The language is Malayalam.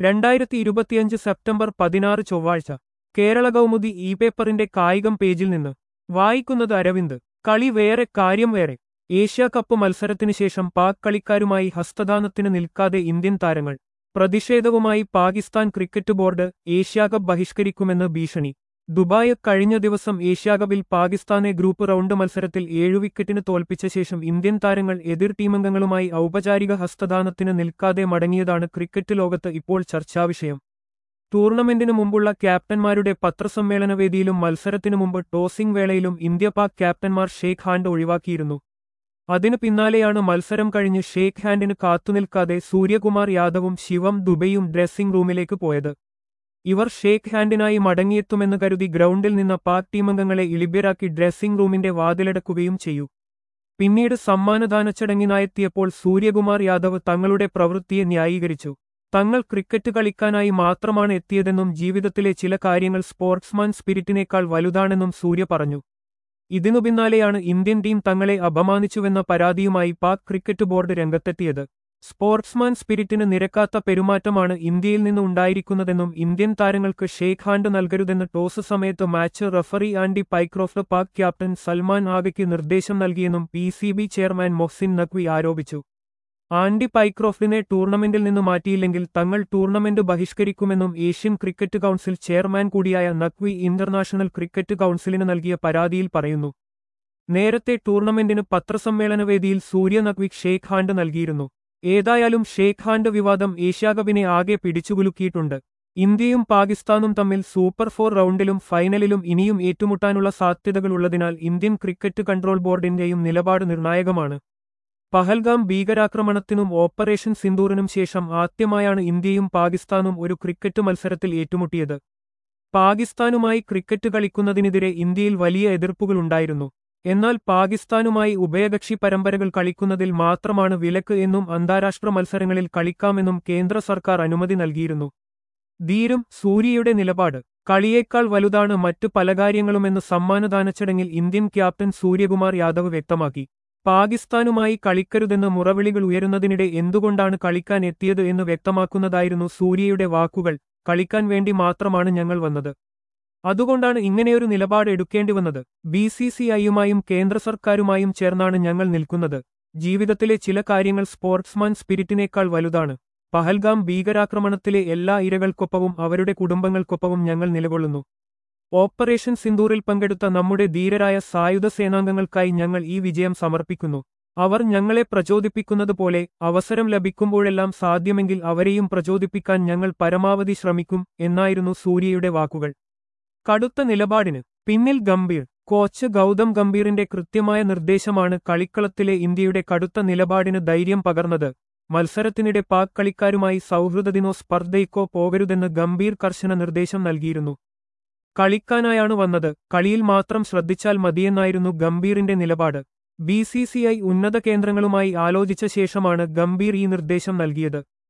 രണ്ടായിരത്തി ഇരുപത്തിയഞ്ച് സെപ്റ്റംബർ പതിനാറ് ചൊവ്വാഴ്ച കേരള കൗമുദി ഇ പേപ്പറിന്റെ കായികം പേജിൽ നിന്ന് വായിക്കുന്നത് അരവിന്ദ് കളി വേറെ കാര്യം വേറെ ഏഷ്യാ കപ്പ് മത്സരത്തിനു ശേഷം പാക് കളിക്കാരുമായി ഹസ്തദാനത്തിന് നിൽക്കാതെ ഇന്ത്യൻ താരങ്ങൾ പ്രതിഷേധവുമായി പാകിസ്ഥാൻ ക്രിക്കറ്റ് ബോർഡ് ഏഷ്യാകപ്പ് ബഹിഷ്കരിക്കുമെന്ന് ഭീഷണി ദുബായ് കഴിഞ്ഞ ദിവസം ഏഷ്യാകപ്പിൽ പാകിസ്ഥാനെ ഗ്രൂപ്പ് റൗണ്ട് മത്സരത്തിൽ ഏഴു വിക്കറ്റിന് തോൽപ്പിച്ച ശേഷം ഇന്ത്യൻ താരങ്ങൾ എതിർ ടീമംഗങ്ങളുമായി ഔപചാരിക ഹസ്തദാനത്തിന് നിൽക്കാതെ മടങ്ങിയതാണ് ക്രിക്കറ്റ് ലോകത്ത് ഇപ്പോൾ ചർച്ചാവിഷയം ടൂർണമെന്റിനു മുമ്പുള്ള ക്യാപ്റ്റന്മാരുടെ പത്രസമ്മേളന വേദിയിലും മത്സരത്തിനു മുമ്പ് ടോസിംഗ് വേളയിലും ഇന്ത്യ പാക് ക്യാപ്റ്റന്മാർ ഷേഖ് ഹാൻഡ് ഒഴിവാക്കിയിരുന്നു അതിനു പിന്നാലെയാണ് മത്സരം കഴിഞ്ഞ് ഷേഖ് ഹാൻഡിന് കാത്തുനിൽക്കാതെ സൂര്യകുമാർ യാദവും ശിവം ദുബൈയും ഡ്രസ്സിംഗ് റൂമിലേക്ക് പോയത് ഇവർ ഷേഖ് ഹാൻഡിനായി മടങ്ങിയെത്തുമെന്ന് കരുതി ഗ്രൗണ്ടിൽ നിന്ന് പാക് ടീമംഗങ്ങളെ ഇളിബ്യരാക്കി ഡ്രസ്സിംഗ് റൂമിന്റെ വാതിലടക്കുകയും ചെയ്യൂ പിന്നീട് സമ്മാനദാന ചടങ്ങിനായെത്തിയപ്പോൾ സൂര്യകുമാർ യാദവ് തങ്ങളുടെ പ്രവൃത്തിയെ ന്യായീകരിച്ചു തങ്ങൾ ക്രിക്കറ്റ് കളിക്കാനായി മാത്രമാണ് എത്തിയതെന്നും ജീവിതത്തിലെ ചില കാര്യങ്ങൾ സ്പോർട്സ്മാൻ സ്പിരിറ്റിനേക്കാൾ വലുതാണെന്നും സൂര്യ പറഞ്ഞു ഇതിനു പിന്നാലെയാണ് ഇന്ത്യൻ ടീം തങ്ങളെ അപമാനിച്ചുവെന്ന പരാതിയുമായി പാക് ക്രിക്കറ്റ് ബോർഡ് രംഗത്തെത്തിയത് സ്പോർട്സ്മാൻ സ്പിരിറ്റിന് നിരക്കാത്ത പെരുമാറ്റമാണ് ഇന്ത്യയിൽ നിന്ന് ഉണ്ടായിരിക്കുന്നതെന്നും ഇന്ത്യൻ താരങ്ങൾക്ക് ഷേഖ് ഹാൻഡ് നൽകരുതെന്ന് ടോസ് സമയത്ത് match referee Andy Pycroft Pak captain Salman ആഗയ്ക്ക് നിർദ്ദേശം നൽകിയെന്നും P C B chairman Mohsin Naqvi ആരോപിച്ചു ആൻഡി പൈക്രോഫ്റ്റിനെ ടൂർണമെന്റിൽ നിന്ന് മാറ്റിയില്ലെങ്കിൽ തങ്ങൾ ടൂർണമെന്റ് ബഹിഷ്കരിക്കുമെന്നും ഏഷ്യൻ ക്രിക്കറ്റ് കൗൺസിൽ ചെയർമാൻ കൂടിയായ നഖ്വി ഇന്റർനാഷണൽ ക്രിക്കറ്റ് കൗൺസിലിന് നൽകിയ പരാതിയിൽ പറയുന്നു നേരത്തെ ടൂർണമെന്റിന് പത്രസമ്മേളന വേദിയിൽ സൂര്യ നഖ്വി ഷേഖ് ഹാൻഡ് നൽകിയിരുന്നു ഏതായാലും ഷേഖ് ഹാൻഡ് വിവാദം ഏഷ്യാകപ്പിനെ ആകെ പിടിച്ചുകുലുക്കിയിട്ടുണ്ട് ഇന്ത്യയും പാകിസ്ഥാനും തമ്മിൽ സൂപ്പർ ഫോർ റൗണ്ടിലും ഫൈനലിലും ഇനിയും ഏറ്റുമുട്ടാനുള്ള സാധ്യതകളുള്ളതിനാൽ ഇന്ത്യൻ ക്രിക്കറ്റ് കൺട്രോൾ ബോർഡിന്റെയും നിലപാട് നിർണായകമാണ് പഹൽഗാം ഭീകരാക്രമണത്തിനും ഓപ്പറേഷൻ സിന്ദൂറിനും ശേഷം ആദ്യമായാണ് ഇന്ത്യയും പാകിസ്ഥാനും ഒരു ക്രിക്കറ്റ് മത്സരത്തിൽ ഏറ്റുമുട്ടിയത് പാകിസ്ഥാനുമായി ക്രിക്കറ്റ് കളിക്കുന്നതിനെതിരെ ഇന്ത്യയിൽ വലിയ എതിർപ്പുകളുണ്ടായിരുന്നു എന്നാൽ പാകിസ്ഥാനുമായി ഉഭയകക്ഷി പരമ്പരകൾ കളിക്കുന്നതിൽ മാത്രമാണ് വിലക്ക് എന്നും അന്താരാഷ്ട്ര മത്സരങ്ങളിൽ കളിക്കാമെന്നും കേന്ദ്ര സർക്കാർ അനുമതി നൽകിയിരുന്നു ധീരും സൂര്യയുടെ നിലപാട് കളിയേക്കാൾ വലുതാണ് മറ്റു പല കാര്യങ്ങളുമെന്ന് സമ്മാനദാന ചടങ്ങിൽ ഇന്ത്യൻ ക്യാപ്റ്റൻ സൂര്യകുമാർ യാദവ് വ്യക്തമാക്കി പാകിസ്ഥാനുമായി കളിക്കരുതെന്ന് മുറവിളികൾ ഉയരുന്നതിനിടെ എന്തുകൊണ്ടാണ് കളിക്കാൻ എത്തിയത് എന്ന് വ്യക്തമാക്കുന്നതായിരുന്നു സൂര്യയുടെ വാക്കുകൾ കളിക്കാൻ വേണ്ടി മാത്രമാണ് ഞങ്ങൾ വന്നത് അതുകൊണ്ടാണ് ഇങ്ങനെയൊരു നിലപാട് എടുക്കേണ്ടി വന്നത് ബി സി സി ഐയുമായും കേന്ദ്ര സർക്കാരുമായും ചേർന്നാണ് ഞങ്ങൾ നിൽക്കുന്നത് ജീവിതത്തിലെ ചില കാര്യങ്ങൾ സ്പോർട്സ്മാൻ സ്പിരിറ്റിനേക്കാൾ വലുതാണ് പഹൽഗാം ഭീകരാക്രമണത്തിലെ എല്ലാ ഇരകൾക്കൊപ്പവും അവരുടെ കുടുംബങ്ങൾക്കൊപ്പവും ഞങ്ങൾ നിലകൊള്ളുന്നു ഓപ്പറേഷൻ സിന്ദൂറിൽ പങ്കെടുത്ത നമ്മുടെ ധീരരായ സായുധ സേനാംഗങ്ങൾക്കായി ഞങ്ങൾ ഈ വിജയം സമർപ്പിക്കുന്നു അവർ ഞങ്ങളെ പ്രചോദിപ്പിക്കുന്നതുപോലെ അവസരം ലഭിക്കുമ്പോഴെല്ലാം സാധ്യമെങ്കിൽ അവരെയും പ്രചോദിപ്പിക്കാൻ ഞങ്ങൾ പരമാവധി ശ്രമിക്കും എന്നായിരുന്നു സൂര്യയുടെ വാക്കുകൾ കടുത്ത നിലപാടിന് പിന്നിൽ ഗംഭീർ കോച്ച് ഗൗതം ഗംഭീറിന്റെ കൃത്യമായ നിർദ്ദേശമാണ് കളിക്കളത്തിലെ ഇന്ത്യയുടെ കടുത്ത നിലപാടിന് ധൈര്യം പകർന്നത് മത്സരത്തിനിടെ പാക് കളിക്കാരുമായി സൗഹൃദദിനോ സ്പർദ്ധയ്ക്കോ പോകരുതെന്ന് ഗംഭീർ കർശന നിർദ്ദേശം നൽകിയിരുന്നു കളിക്കാനായാണ് വന്നത് കളിയിൽ മാത്രം ശ്രദ്ധിച്ചാൽ മതിയെന്നായിരുന്നു ഗംഭീറിന്റെ നിലപാട് ബി സി സി ഐ ഉന്നത കേന്ദ്രങ്ങളുമായി ആലോചിച്ച ശേഷമാണ് ഗംഭീർ ഈ നിർദ്ദേശം നൽകിയത്